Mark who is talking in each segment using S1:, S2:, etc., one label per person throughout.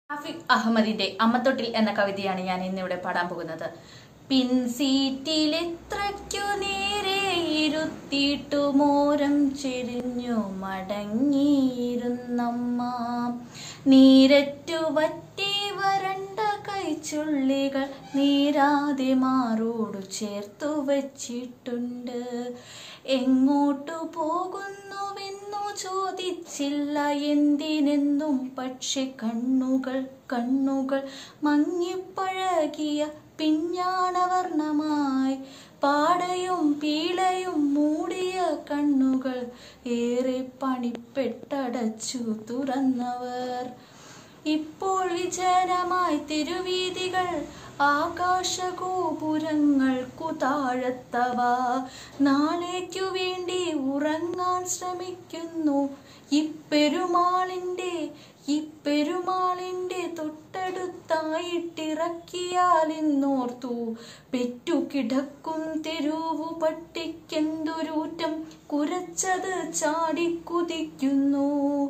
S1: റാഫിഖ് അഹമ്മദിന്റെ അമ്മത്തൊട്ടിൽ എന്ന കവിതയാണ് ഞാൻ ഇന്നിവിടെ പാടാൻ പോകുന്നത് പിൻസീറ്റിൽ എത്രയ്ക്കു നേരെ ഇരുത്തിയിട്ടു മോരം ചെരിഞ്ഞു മടങ്ങിയിരുന്നമ്മ നീരറ്റു വറ്റി വരണ്ട കൈച്ചുള്ളികൾ നീരാതെ മാറോടു ചേർത്തു വച്ചിട്ടുണ്ട് എങ്ങോട്ടു പോകുന്നുവെന്നു ചോദിച്ചില്ല എന്തിനെന്നും പക്ഷെ കണ്ണുകൾ കണ്ണുകൾ മങ്ങിപ്പഴകിയ പിഞ്ഞാണവർണ്ണമായി പാടയും പീളയും മൂടിയ കണ്ണുകൾ ഏറെ പണിപ്പെട്ടടച്ചു തുറന്നവർ ഇപ്പോൾ വിജനമായി തിരുവീതികൾ ആകാശഗോപുരങ്ങൾക്കു താഴത്തവ നാളേക്കു വേണ്ടി ഉറങ്ങാൻ ശ്രമിക്കുന്നു ഇപ്പെരുമാളിൻ്റെ ഇപ്പെരുമാളിൻ്റെ തൊട്ടടുത്തായിട്ടിറക്കിയാലെന്നോർത്തു പെറ്റുകിടക്കും തെരുവു പട്ടിക്കെന്തൊരൂറ്റം കുരച്ചത് ചാടിക്കുതിക്കുന്നു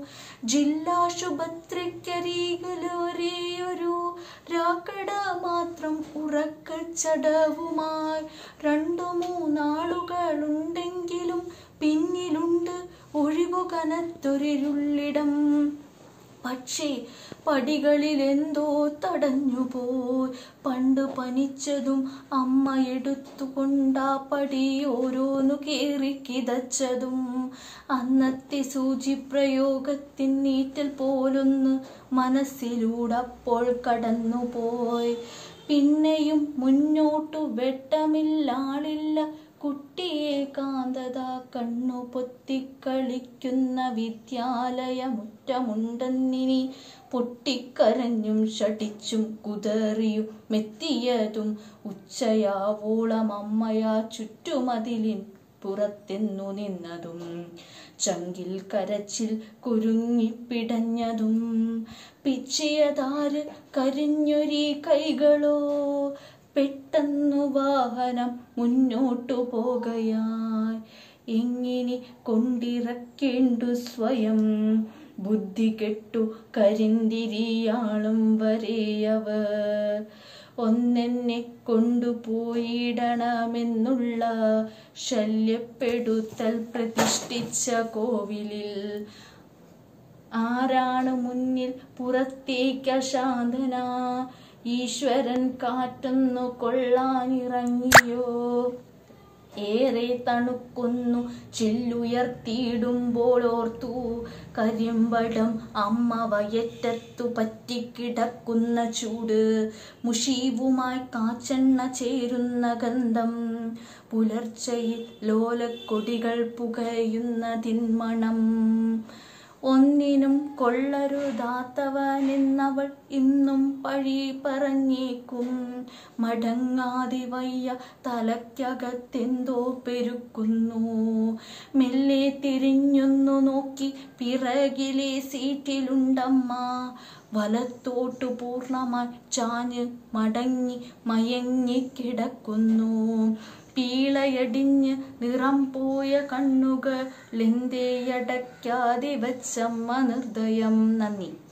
S1: ജില്ലാശുപത്രിക്കരികിലൊരേയൊരു രാക്കട മാത്രം ഉറക്കച്ചടവുമായി രണ്ടു മൂന്നാളുകളുണ്ടെങ്കിലും പിന്നിലുണ്ട് ഒഴിവു കനത്തൊരിരുള്ളിടം പക്ഷേ പടികളിൽ എന്തോ തടഞ്ഞുപോയി പണ്ട് പനിച്ചതും അമ്മ എടുത്തുകൊണ്ടാ പടി ഓരോന്നു കേറി കിതച്ചതും അന്നത്തെ സൂചി പ്രയോഗത്തിൻ നീറ്റൽ പോലൊന്ന് മനസ്സിലൂടപ്പോൾ കടന്നുപോയി പിന്നെയും മുന്നോട്ടു വെട്ടമില്ലാളില്ല കുട്ടിയെ കാന്തത കണ്ണു പൊത്തിക്കളിക്കുന്ന വിദ്യാലയമുറ്റമുണ്ടെന്നിനി പൊട്ടിക്കരഞ്ഞും ഷടിച്ചും കുതറിയും മെത്തിയതും ഉച്ചയാവോളം അമ്മയാ ചുറ്റുമതിലിൻ പുറത്തെന്നു നിന്നതും ചങ്കിൽ കരച്ചിൽ കുരുങ്ങിപ്പിടഞ്ഞതും പിച്ചിയതാര് കരിഞ്ഞൊരീ കൈകളോ പെട്ടെന്നു വാഹനം മുന്നോട്ടു പോകയായി എങ്ങനെ കൊണ്ടിറക്കേണ്ടു സ്വയം ബുദ്ധി കെട്ടു കരിന്തിരിയാളും വരെയവർ ഒന്നെന്നെ കൊണ്ടുപോയിടണമെന്നുള്ള ശല്യപ്പെടുത്തൽ പ്രതിഷ്ഠിച്ച കോവിലിൽ ആരാണ് മുന്നിൽ പുറത്തേക്ക് അശാന്തന ഈശ്വരൻ കാറ്റൊന്നു കൊള്ളാനിറങ്ങിയോ ഏറെ തണുക്കുന്നു ചില്ലുയർത്തിയിടുമ്പോൾ ഓർത്തു കരിമ്പടം അമ്മ വയറ്റത്തു പറ്റിക്കിടക്കുന്ന ചൂട് മുഷീവുമായി കാച്ചെണ്ണ ചേരുന്ന ഗന്ധം പുലർച്ചയിൽ ലോലക്കൊടികൾ പുകയുന്നതിൻ മണം ഒന്നിനും കൊള്ളരുതാത്തവനെന്നവൾ ഇന്നും പഴി പറഞ്ഞേക്കും മടങ്ങാതെ വയ്യ തലയ്ക്കകത്തെന്തോ പെരുക്കുന്നു മെല്ലെ തിരിഞ്ഞൊന്നു നോക്കി പിറകിലെ സീറ്റിലുണ്ടമ്മ വലത്തോട്ടു പൂർണ്ണമായി ചാഞ്ഞ് മടങ്ങി മയങ്ങിക്കിടക്കുന്നു പീളയടിഞ്ഞ് നിറം പോയ കണ്ണുകൾ എന്തേയടയ്ക്കാതെ വച്ചമ്മ നിർദ്ദയം നന്ദി